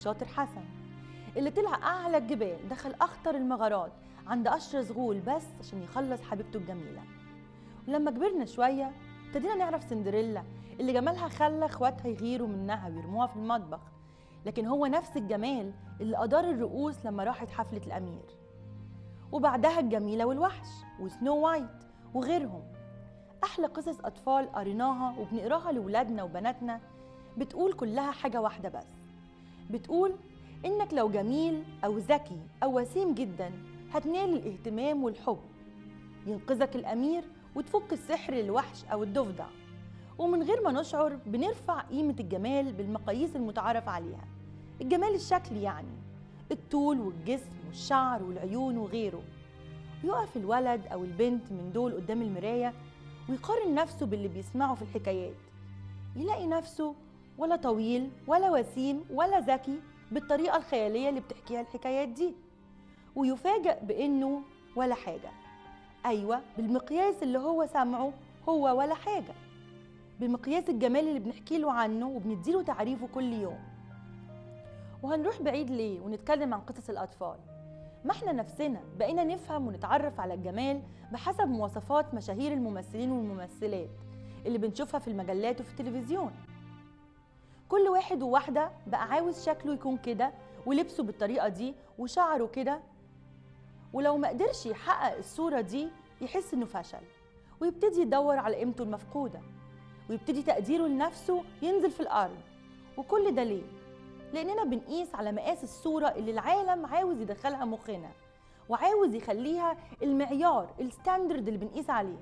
شاطر حسن اللي طلع أعلى الجبال دخل أخطر المغارات عند أشرس غول بس عشان يخلص حبيبته الجميلة ولما كبرنا شوية ابتدينا نعرف سندريلا اللي جمالها خلى اخواتها يغيروا منها ويرموها في المطبخ لكن هو نفس الجمال اللي أدار الرؤوس لما راحت حفلة الأمير وبعدها الجميلة والوحش وسنو وايت وغيرهم أحلى قصص أطفال قريناها وبنقراها لولادنا وبناتنا بتقول كلها حاجة واحدة بس بتقول إنك لو جميل أو ذكي أو وسيم جدا هتنال الاهتمام والحب ينقذك الأمير وتفك السحر للوحش أو الضفدع ومن غير ما نشعر بنرفع قيمة الجمال بالمقاييس المتعارف عليها الجمال الشكلي يعني الطول والجسم والشعر والعيون وغيره يقف الولد أو البنت من دول قدام المراية ويقارن نفسه باللي بيسمعه في الحكايات يلاقي نفسه ولا طويل ولا وسيم ولا ذكي بالطريقة الخيالية اللي بتحكيها الحكايات دي ويفاجأ بإنه ولا حاجة أيوة بالمقياس اللي هو سامعه هو ولا حاجة بمقياس الجمال اللي بنحكي له عنه وبنديله تعريفه كل يوم وهنروح بعيد ليه ونتكلم عن قصص الأطفال ما احنا نفسنا بقينا نفهم ونتعرف على الجمال بحسب مواصفات مشاهير الممثلين والممثلات اللي بنشوفها في المجلات وفي التلفزيون كل واحد وواحدة بقى عاوز شكله يكون كده ولبسه بالطريقة دي وشعره كده ولو ما قدرش يحقق الصورة دي يحس انه فشل ويبتدي يدور على قيمته المفقودة ويبتدي تقديره لنفسه ينزل في الأرض وكل ده ليه؟ لأننا بنقيس على مقاس الصورة اللي العالم عاوز يدخلها مخنا وعاوز يخليها المعيار الستاندرد اللي بنقيس عليه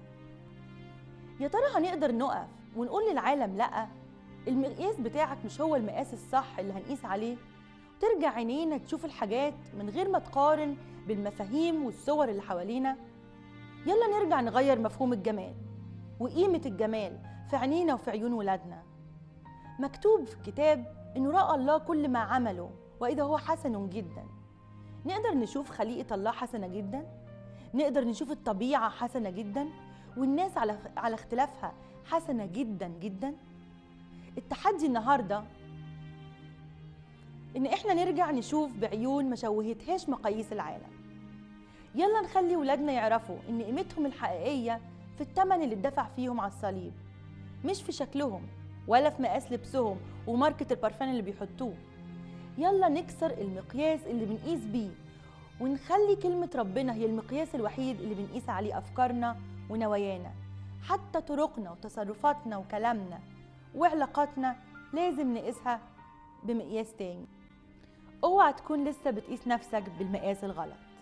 يا ترى هنقدر نقف ونقول للعالم لأ المقياس بتاعك مش هو المقاس الصح اللي هنقيس عليه ترجع عينينا تشوف الحاجات من غير ما تقارن بالمفاهيم والصور اللي حوالينا يلا نرجع نغير مفهوم الجمال وقيمة الجمال في عينينا وفي عيون ولادنا مكتوب في الكتاب إنه رأى الله كل ما عمله وإذا هو حسن جدا نقدر نشوف خليقة الله حسنة جدا نقدر نشوف الطبيعة حسنة جدا والناس على على اختلافها حسنة جدا جدا التحدي النهارده ان احنا نرجع نشوف بعيون ما شوهتهاش مقاييس العالم يلا نخلي ولادنا يعرفوا ان قيمتهم الحقيقيه في الثمن اللي اتدفع فيهم على الصليب مش في شكلهم ولا في مقاس لبسهم وماركة البرفان اللي بيحطوه يلا نكسر المقياس اللي بنقيس بيه ونخلي كلمة ربنا هي المقياس الوحيد اللي بنقيس عليه أفكارنا ونوايانا حتى طرقنا وتصرفاتنا وكلامنا وعلاقاتنا لازم نقيسها بمقياس تاني اوعى تكون لسه بتقيس نفسك بالمقاس الغلط